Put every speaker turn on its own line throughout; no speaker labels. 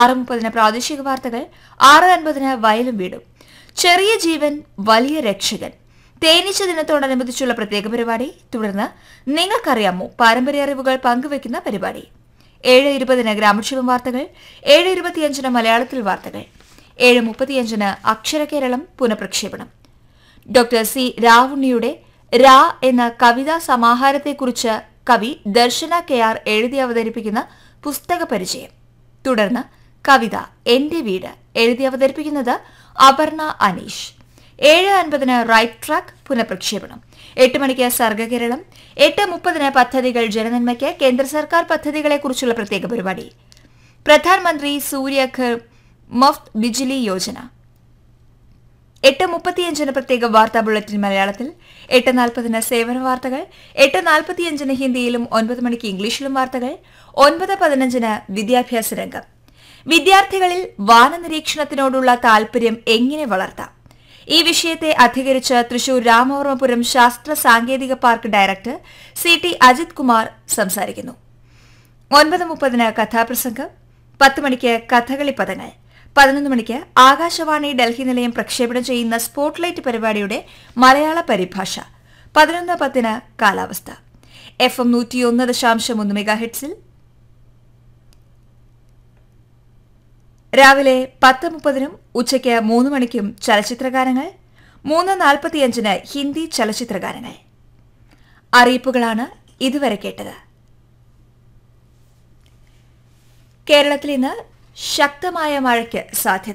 ആറ് മുപ്പതിന് പ്രാദേശിക വാർത്തകൾ ആറ് അൻപതിന് വയലും വീടും ചെറിയ ജീവൻ വലിയ രക്ഷകൻ തേനീച്ച ദിനത്തോടനുബന്ധിച്ചുള്ള പ്രത്യേക പരിപാടി തുടർന്ന് നിങ്ങൾക്കറിയാമോ പാരമ്പര്യ അറിവുകൾ പങ്കുവയ്ക്കുന്ന പരിപാടി ഏഴ് ഇരുപതിന് ഗ്രാമക്ഷേമം വാർത്തകൾ ഏഴ് ഇരുപത്തിയഞ്ചിന് മലയാളത്തിൽ വാർത്തകൾ ഏഴ് മുപ്പത്തിയഞ്ചിന് അക്ഷരകേരളം പുനഃപ്രക്ഷേപണം ഡോക്ടർ സി രാവുണ്ണിയുടെ രാ എന്ന കവിതാ സമാഹാരത്തെക്കുറിച്ച് കവി ദർശന കെ ആർ എഴുതി അവതരിപ്പിക്കുന്ന പുസ്തക പരിചയം തുടർന്ന് കവിത എന്റെ വീട് എഴുതി അവതരിപ്പിക്കുന്നത് അപർണ അനീഷ് ഏഴ് അൻപതിന് റൈറ്റ് ട്രാക്ക് പുനഃപ്രക്ഷേപണം എട്ട് മണിക്ക് സർഗകേരളം എട്ട് മുപ്പതിന് പദ്ധതികൾ ജനനന്മയ്ക്ക് കേന്ദ്ര സർക്കാർ പദ്ധതികളെക്കുറിച്ചുള്ള പ്രത്യേക പരിപാടി പ്രധാനമന്ത്രി സൂര്യഘർ മഫ്ത് ബിജിലി യോജന എട്ട് മുപ്പത്തിയഞ്ചിന് പ്രത്യേക വാർത്താ ബുള്ളറ്റിൻ മലയാളത്തിൽ എട്ട് നാൽപ്പതിന് സേവന വാർത്തകൾ എട്ട് നാൽപ്പത്തിയഞ്ചിന് ഹിന്ദിയിലും ഒൻപത് മണിക്ക് ഇംഗ്ലീഷിലും വാർത്തകൾ ഒൻപത് പതിനഞ്ചിന് വിദ്യാഭ്യാസ രംഗം വിദ്യാർത്ഥികളിൽ വാനനിരീക്ഷണത്തിനോടുള്ള താൽപര്യം എങ്ങനെ വളർത്താം ഈ വിഷയത്തെ അധികരിച്ച് തൃശൂർ രാമവർമ്മപുരം ശാസ്ത്ര സാങ്കേതിക park director C T Ajith Kumar സംസാരിക്കുന്നു ഒൻപത് മുപ്പതിന് കഥാപ്രസംഗം പത്ത് മണിക്ക് കഥകളി പദങ്ങൾ പതിനൊന്ന് മണിക്ക് ആകാശവാണി ഡൽഹി നിലയം പ്രക്ഷേപണം ചെയ്യുന്ന സ്പോട്ട്ലൈറ്റ് പരിപാടിയുടെ മലയാള പരിഭാഷ പതിനൊന്ന് പത്തിന് കാലാവസ്ഥ എഫ് എം നൂറ്റിയൊന്ന് ദശാംശം ഒന്ന് മെഗാ ഹെഡ്സിൽ രാവിലെ പത്ത് മുപ്പതിനും ഉച്ചയ്ക്ക് മൂന്ന് മണിക്കും ചലച്ചിത്രഗാനങ്ങൾ മൂന്ന് നാൽപ്പത്തിയഞ്ചിന് ഹിന്ദി ചലച്ചിത്രഗാനങ്ങൾ അറിയിപ്പുകളാണ് ഇതുവരെ കേട്ടത് കേരളത്തിൽ ഇന്ന് ശക്തമായ മഴയ്ക്ക് സാധ്യത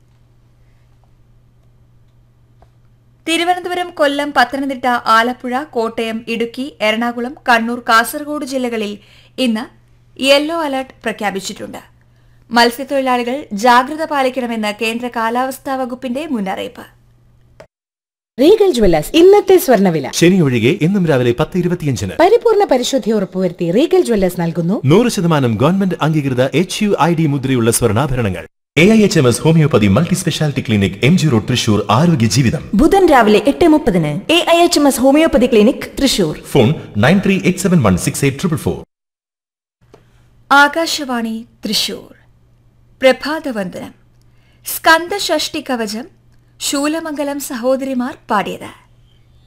തിരുവനന്തപുരം കൊല്ലം പത്തനംതിട്ട ആലപ്പുഴ കോട്ടയം ഇടുക്കി എറണാകുളം കണ്ണൂർ കാസർഗോഡ് ജില്ലകളിൽ ഇന്ന് യെല്ലോ അലർട്ട് പ്രഖ്യാപിച്ചിട്ടുണ്ട് മത്സ്യത്തൊഴിലാളികൾ ജാഗ്രത പാലിക്കണമെന്ന് കേന്ദ്ര കാലാവസ്ഥാ വകുപ്പിന്റെ മുന്നറിയിപ്പ്
റീഗൽ ജ്വല്ലേഴ്സ് ഇന്നത്തെ സ്വർണ്ണവില
ശനി ഒഴികെ ഇന്നും രാവിലെ പത്ത് ഇരുപത്തിയഞ്ചിന്
പരിപൂർണ പരിശുദ്ധി ഉറപ്പുവരുത്തി റീഗൽ ജ്വല്ലേഴ്സ് നൽകുന്നു
നൂറ് ശതമാനം ഗവൺമെന്റ് അംഗീകൃത എച്ച് യു ഐ ഡി മുദ്രയുള്ള സ്വർണ്ണാഭരണങ്ങൾ A I H M S homoeopathy multi speciality clinic M G road Thrissur ആരോഗ്യ ജീവിതം
ബുധൻ രാവിലെ എട്ട് മുപ്പതിന് A I H M S homoeopathy clinic Thrissur
phone nine three eight seven one six eight triple four
Akashvani Thrissur പ്രഭാതവന്ദനം സ്കന്ദഷഷ്ടി കവചം ശൂലമംഗലം സഹോദരിമാർ പാടിയത്